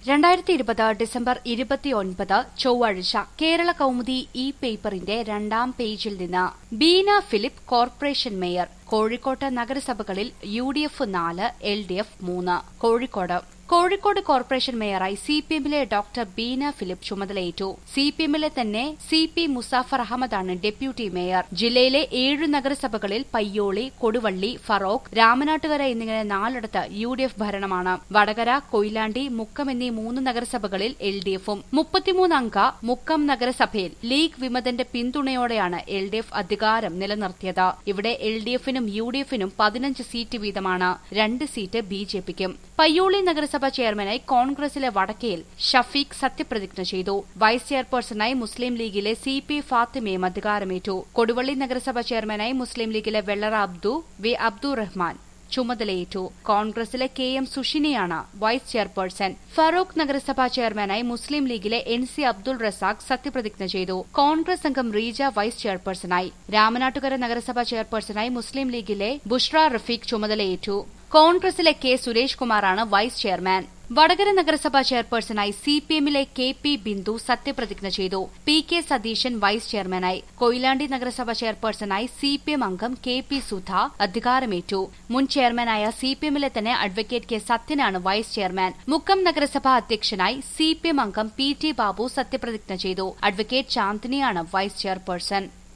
രണ്ടായിരത്തി ഇരുപത് ഡിസംബർ ഇരുപത്തിയൊൻപത് ചൊവ്വാഴ്ച കേരള കൗമുദി ഇ പേപ്പറിന്റെ രണ്ടാം പേജിൽ നിന്ന് ബീന ഫിലിപ്പ് കോർപ്പറേഷൻ മേയർ കോഴിക്കോട്ട് നഗരസഭകളിൽ യു ഡി എഫ് നാല് എൽ ഡി എഫ് മൂന്ന് കോഴിക്കോട് കോഴിക്കോട് കോർപ്പറേഷൻ മേയറായി സി പി എമ്മിലെ ഡോക്ടർ ബീന ഫിലിപ്പ് ചുമതലയേറ്റു സി പി എമ്മിലെ തന്നെ സി പി മുസാഫർ അഹമ്മദാണ് ഡെപ്യൂട്ടി മേയർ ജില്ലയിലെ ഏഴ് നഗരസഭകളിൽ പയ്യോളി കൊടുവള്ളി ഫറോക്ക് രാമനാട്ടുകര എന്നിങ്ങനെ നാലിടത്ത് യു ഡി എഫ് ഭരണമാണ് വടകര കൊയിലാണ്ടി മുക്കം എന്നീ മൂന്ന് നഗരസഭകളിൽ എൽ ഡി എഫും മുപ്പത്തിമൂന്ന് അംഗ മുക്കം നഗരസഭയിൽ ലീഗ് വിമതന്റെ പിന്തുണയോടെയാണ് എൽ ഡി എഫ് അധികാരം നിലനിർത്തിയത് ഇവിടെ എൽ ഡി എഫിനും യു ഡി എഫിനും പതിനഞ്ച് സീറ്റ് വീതമാണ് രണ്ട് സീറ്റ് ബി ജെ പിക്കും പയ്യോളി നഗരസഭ ചെയർമാനായി കോൺഗ്രസിലെ വടക്കയിൽ ഷഫീഖ് സത്യപ്രതിജ്ഞ ചെയ്തു വൈസ് ചെയർപേഴ്സണായി മുസ്ലിം ലീഗിലെ സി പി ഫാത്തിമയും അധികാരമേറ്റു കൊടുവള്ളി നഗരസഭ ചെയർമാനായി മുസ്ലിം ലീഗിലെ വെള്ളറ അബ്ദു വി അബ്ദുൾ റഹ്മാൻ ചുമതലയേറ്റു കോൺഗ്രസിലെ കെ എം സുഷിനെയാണ് വൈസ് ചെയർപേഴ്സൺ ഫറൂഖ് നഗരസഭാ ചെയർമാനായി മുസ്ലിം ലീഗിലെ എൻ സി അബ്ദുൾ റസാഖ് സത്യപ്രതിജ്ഞ ചെയ്തു കോൺഗ്രസ് അംഗം റീജ വൈസ് ചെയർപേഴ്സണായി രാമനാട്ടുകര നഗരസഭാ ചെയർപേഴ്സണായി മുസ്ലിം ലീഗിലെ ബുഷ്ര റഫീഖ് ചുമതലയേറ്റു കോൺഗ്രസിലെ കെ സുരേഷ് കുമാറാണ് വൈസ് ചെയർമാൻ വടകര നഗരസഭാ ചെയർപേഴ്സണായി സി പി എമ്മിലെ കെ പി ബിന്ദു സത്യപ്രതിജ്ഞ ചെയ്തു പി കെ സതീശൻ വൈസ് ചെയർമാനായി കൊയിലാണ്ടി നഗരസഭ ചെയർപേഴ്സണായി സി പി എം അംഗം കെ പി സുധ അധികാരമേറ്റു മുൻ ചെയർമാനായ സി പി എമ്മിലെ തന്നെ അഡ്വക്കേറ്റ് കെ സത്യനാണ് വൈസ് ചെയർമാൻ മുക്കം നഗരസഭാ അധ്യക്ഷനായി സി പി എം അംഗം പി ടി ബാബു സത്യപ്രതിജ്ഞ ചെയ്തു അഡ്വക്കേറ്റ് ചാന്ദിനിയാണ് വൈസ് ചെയർപേഴ്സൺ